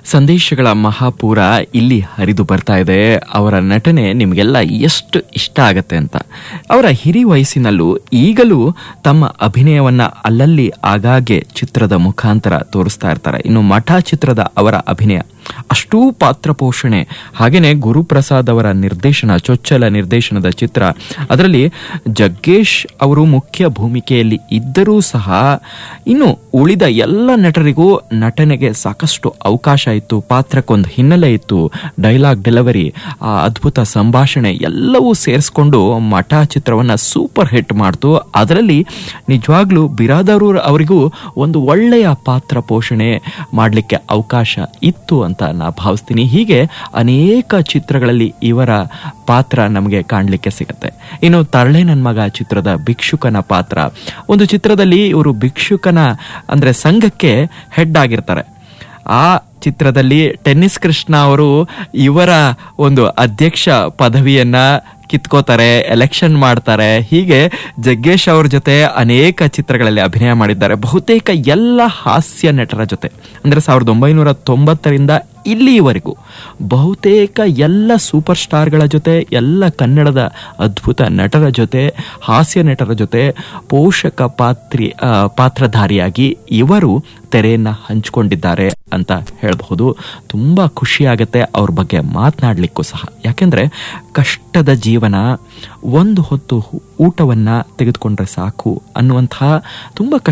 ಸಂದೇಶಗಳ ಮಹಾಪೂರ ಇಲ್ಲಿ ಹರಿದು ಬರ್ತಾ ಇದೆ ಅವರ ನಟನೆ ನಿಮಗೆಲ್ಲ ಎಷ್ಟು ಇಷ್ಟ ಆಗತ್ತೆ ಅಂತ ಅವರ ಹಿರಿ ವಯಸ್ಸಿನಲ್ಲೂ ಈಗಲೂ ತಮ್ಮ ಅಭಿನಯವನ್ನ ಅಲ್ಲಲ್ಲಿ ಆಗಾಗ್ಗೆ ಚಿತ್ರದ ಮುಖಾಂತರ ತೋರಿಸ್ತಾ ಇರ್ತಾರೆ ಇನ್ನು ಮಠ ಚಿತ್ರದ ಅವರ ಅಭಿನಯ ಅಷ್ಟೂ ಪಾತ್ರ ಪೋಷಣೆ ಹಾಗೇನೆ ಗುರುಪ್ರಸಾದ್ ಅವರ ನಿರ್ದೇಶನ ಚೊಚ್ಚಲ ನಿರ್ದೇಶನದ ಚಿತ್ರ ಅದರಲ್ಲಿ ಜಗ್ಗೇಶ್ ಅವರು ಮುಖ್ಯ ಭೂಮಿಕೆಯಲ್ಲಿ ಇದ್ದರೂ ಸಹ ಇನ್ನು ಉಳಿದ ಎಲ್ಲ ನಟರಿಗೂ ನಟನೆಗೆ ಸಾಕಷ್ಟು ಅವಕಾಶ ಇತ್ತು ಪಾತ್ರಕ್ಕೊಂದು ಹಿನ್ನೆಲೆ ಇತ್ತು ಡೈಲಾಗ್ ಡೆಲಿವರಿ ಆ ಅದ್ಭುತ ಸಂಭಾಷಣೆ ಎಲ್ಲವೂ ಸೇರಿಸ್ಕೊಂಡು ಮಠ ಚಿತ್ರವನ್ನ ಸೂಪರ್ ಹಿಟ್ ಮಾಡ್ತು ಅದರಲ್ಲಿ ನಿಜವಾಗ್ಲೂ ಬಿರಾದರ್ ಅವರಿಗೂ ಒಂದು ಒಳ್ಳೆಯ ಪಾತ್ರ ಪೋಷಣೆ ಮಾಡಲಿಕ್ಕೆ ಅವಕಾಶ ಇತ್ತು ಅಂತ ನಾ ಭಾವಿಸ್ತೀನಿ ಹೀಗೆ ಅನೇಕ ಚಿತ್ರಗಳಲ್ಲಿ ಇವರ ಪಾತ್ರ ನಮಗೆ ಕಾಣಲಿಕ್ಕೆ ಸಿಗುತ್ತೆ ಇನ್ನು ತರಳೆ ನನ್ನ ಮಗ ಚಿತ್ರದ ಭಿಕ್ಷುಕನ ಪಾತ್ರ ಒಂದು ಚಿತ್ರದಲ್ಲಿ ಇವರು ಭಿಕ್ಷುಕನ ಅಂದ್ರೆ ಸಂಘಕ್ಕೆ ಹೆಡ್ ಆಗಿರ್ತಾರೆ ಆ ಚಿತ್ರದಲ್ಲಿ ಟೆನ್ನಿಸ್ ಕೃಷ್ಣ ಅವರು ಇವರ ಒಂದು ಅಧ್ಯಕ್ಷ ಪದವಿಯನ್ನ ಕಿತ್ಕೋತಾರೆ ಎಲೆಕ್ಷನ್ ಮಾಡ್ತಾರೆ ಹೀಗೆ ಜಗ್ಗೇಶ್ ಅವ್ರ ಜೊತೆ ಅನೇಕ ಚಿತ್ರಗಳಲ್ಲಿ ಅಭಿನಯ ಮಾಡಿದ್ದಾರೆ ಬಹುತೇಕ ಎಲ್ಲ ಹಾಸ್ಯ ನಟರ ಜೊತೆ ಅಂದ್ರೆ ಸಾವಿರದ ಒಂಬೈನೂರ ತೊಂಬತ್ತರಿಂದ ಇಲ್ಲಿಯವರೆಗೂ ಬಹುತೇಕ ಎಲ್ಲ ಸೂಪರ್ ಸ್ಟಾರ್ಗಳ ಜೊತೆ ಎಲ್ಲ ಕನ್ನಡದ ಅದ್ಭುತ ನಟರ ಜೊತೆ ಹಾಸ್ಯ ನಟರ ಜೊತೆ ಪೋಷಕ ಪಾತ್ರಿ ಆ, ಪಾತ್ರಧಾರಿಯಾಗಿ ಇವರು ತೆರೆಯನ್ನ ಹಂಚಿಕೊಂಡಿದ್ದಾರೆ ಅಂತ ಹೇಳಬಹುದು ತುಂಬಾ ಖುಷಿ ಆಗತ್ತೆ ಅವ್ರ ಬಗ್ಗೆ ಮಾತನಾಡ್ಲಿಕ್ಕೂ ಸಹ ಯಾಕೆಂದ್ರೆ ಕಷ್ಟದ ಜೀವನ ಒಂದು ಹೊತ್ತು ಊಟವನ್ನ ತೆಗೆದುಕೊಂಡ್ರೆ ಸಾಕು ಅನ್ನುವಂತಹ ತುಂಬಾ